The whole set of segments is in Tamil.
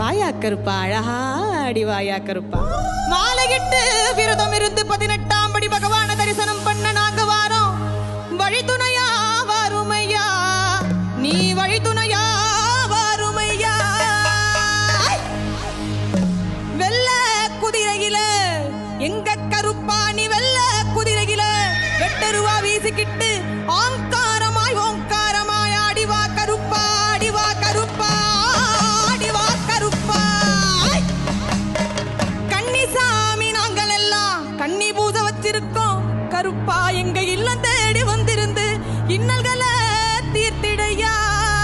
வாயா கருப்பா அழகா அடி வாயா கருப்பா மாலையிட்டு விரதம் இருந்து பதினெட்டாம் படி பகவான தரிசனம் பண்ண நாங்க வாரோம் வழித்துணையா வாருமையா நீ வழித்துணையா வாருமையா வெள்ள குதிரையில எங்க கருப்பாணி வெள்ள குதிரையில வெட்டருவா வீசிக்கிட்டு ஆங்காரமாய் ஓங்காரமாய் ஆடிவா கருப்பா ஆடிவா கருப்பா ஆடிவா கருப்பா கன்னிசாமி நாங்கள் எல்லாம் கன்னி பூஜ வச்சிருக்கோம் கருப்பா எங்க இல்லம் தேடி வந்திருந்து இன்னல்களை தீர்த்திடையா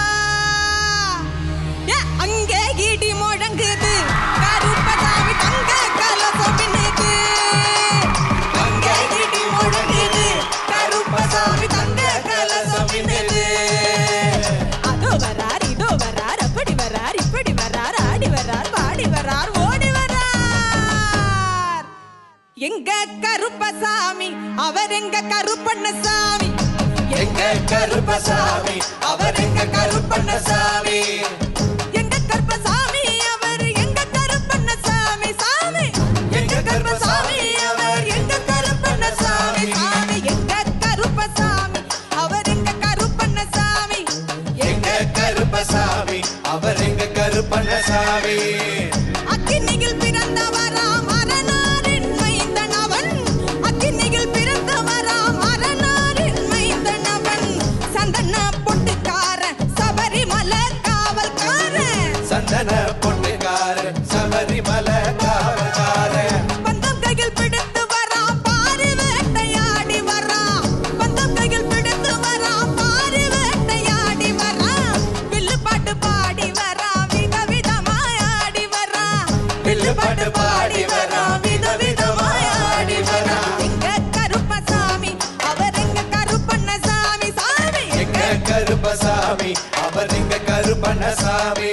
ஏ, அங்கே இடி முழங்குது கருப்பசாமி தங்க கலசம் மின்னுது. அங்கே இடி முழங்குது கருப்பசாமி தங்க கலசம் மின்னுது. அதோ வரார் இதோ வரார் அப்படி வரார் இப்படி வரார் ஆடி வரார் பாடி வரார் ஓடி வரார் எங்க கருப்பசாமி அவர் எங்க கருப்பண்ணசாமி எங்க கருப்பசாமி அவர் எங்க கருப்பண்ணசாமி எங்க கருப்பசாமி அவர் எங்க கருப்பண்ணசாமி சாமி எங்க கருப்பசாமி அவர் எங்க கருப்பண்ணசாமி சாமி எங்க கருப்பசாமி அவர் எங்க கருப்பண்ணசாமி எங்க கருப்பசாமி அவர் எங்க கருப்பண்ணசாமி அக்கினியில் பிறந்தவராம் அரணாரின் மைந்தன் அவன் அக்கினியில் பிறந்தவராம் அரணாரின் மைந்தன் அவன் சந்தன பொட்டுக்காரன் சபரிமலை காவல்காரன் சந்தன பொண்ணுக்காரன் சபரிமலை காவல்காரன் பந்தம் கையில் பிடித்து வரான் பாரு வேட்டையாடி வரான் பந்தம் கையில் பிடித்து வரான் பாரு வேட்டையாடி வரான் வில்லு பாட்டு பாடி வரான் விதவிதமாய் ஆடி வரான் வில்லு பாட்டு பாடி வரான் விதவிதமாய் ஆடி வரான் எங்க கருப்பசாமி அவர் எங்க கருப்பண்ணசாமி சாமி எங்க கருப்பசாமி அவர் எங்க கருப்பண்ணசாமி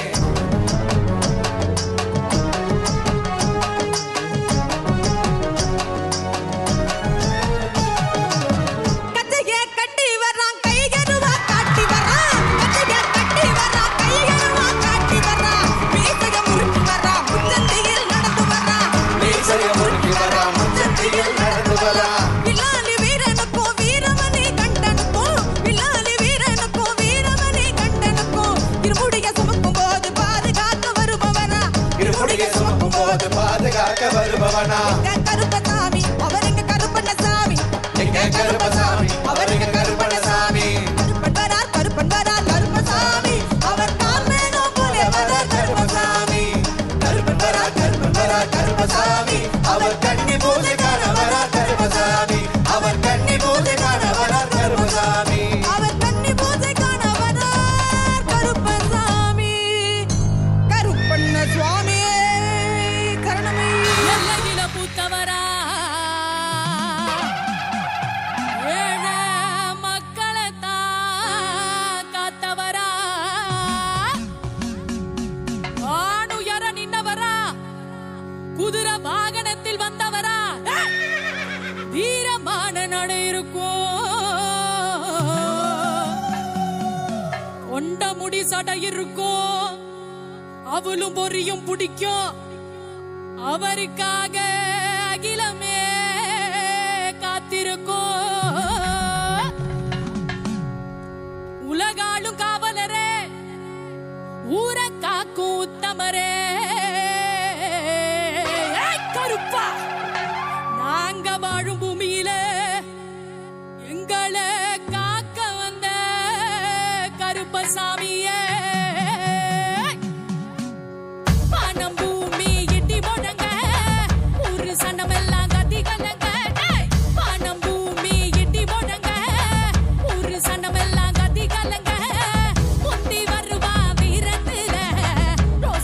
கச்சைய கட்டி வரான் கைகருவா காட்டி வரான் கச்சைய கட்டி வரான் கைகருவா காட்டி வரான் மீசைய முறுக்கி வரான் முச்சந்தியில் நடந்து வரான் மீசைய முறுக்கி வரா முச்சந்தியில் நடந்து வரா வில்லாலி வீரனுக்கும் வீரமணி கண்டனுக்கும் வில்லாலி வீரனுக்கும் வீரமணி கண்டனுக்கும் இருமுடிய சுமக்கும் போது பாதுகாக்க வருபவனா இருமுடியை சுமக்கும் போது பாதுகாக்க வருபவனா எங்க கருப்பசாமி அவர் எங்க கருப்பண்ணசாமி எங்க கருப்பசாமி அவர் எங்க கருப்பண்ணசாமி கருப்பன் வரார் கருப்பன் வரார் கருப்பசாமி அவர் காமேனோ போலே வரார் கருப்பசாமி கருப்பன் வரா கருப்பன் வரா கருப்பசாமி அவர் கண்ணி பூஜைக்கார வரா கருப்பசாமி அவர் கண்ணி பூஜைக்கார வரா கருப்பசாமி அவர் கன்னி பூஜை காண வரார் கருப்பசாமி கருப்பண்ண சுவாமியே கரணமே எல்லையில பூத்தவரா ஏழ மக்களை தான் காத்தவரா ஆணுயர நின்னவரா குதிரை வாகனத்தில் வந்தவரா வீரமான நடை இருக்கும் கொண்ட முடி சடை இருக்கும் அவளும் பொரியும் பிடிக்கும் அவருக்காக அகிலமே காத்திருக்கும் உலகாளும் காவலரே ஊர காக்கும் உத்தமரே ஏய், கருப்பா நாங்க வாழும் பூமியில எங்களை காக்க வந்த கருப்பசாமியே வானம் பூமி இடி முழங்க ஒரு சனமெல்லாம் கத்தி கலங்க டேய்! வானம் பூமி இடி முழங்க ஒரு சனமெல்லாம் கத்தி கலங்க முந்தி வருவா வீரத்துல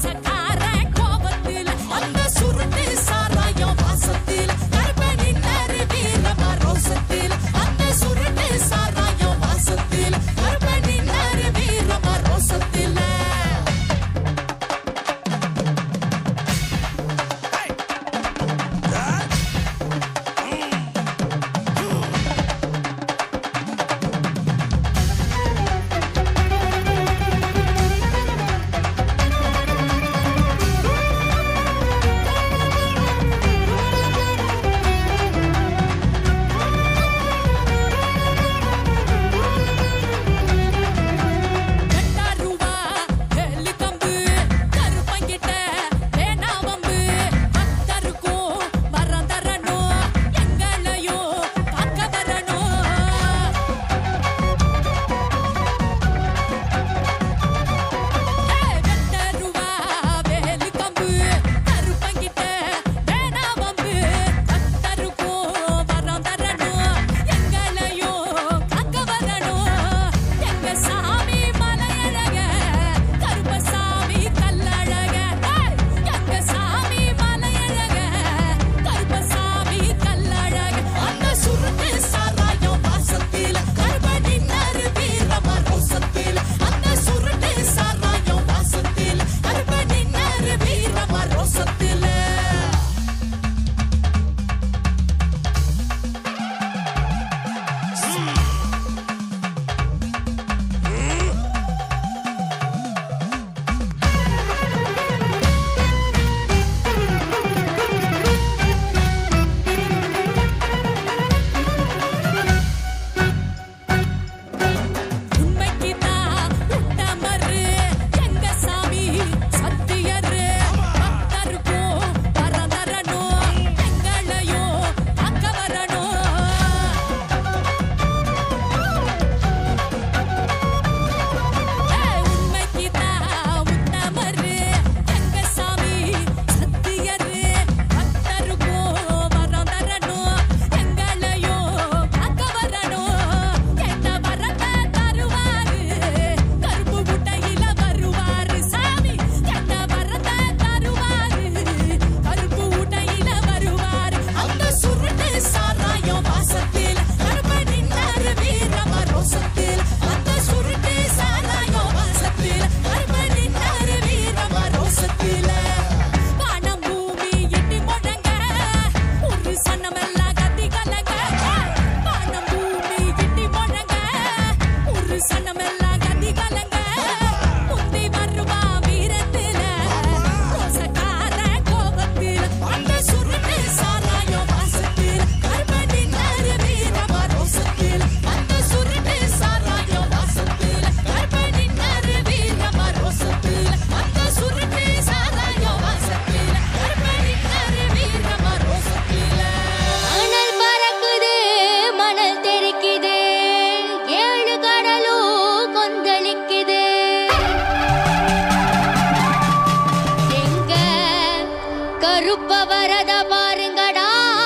கருப்ப வரத பாருங்கடா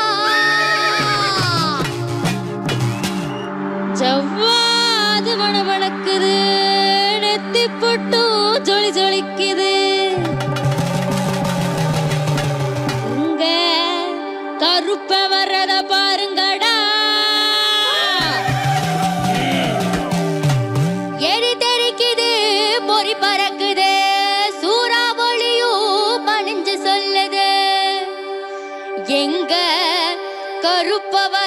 செவ்வாது மணமணக்குது நெத்தி பொட்டும் ஜொலி ஜொலிக்குது உங்க கருப்ப வர்றத பாருங்கடா எரி தெரிக்குது பொறி பறக்குது சூறாவளியும் பணிஞ்சு சொல்லுது எங்க கருப்ப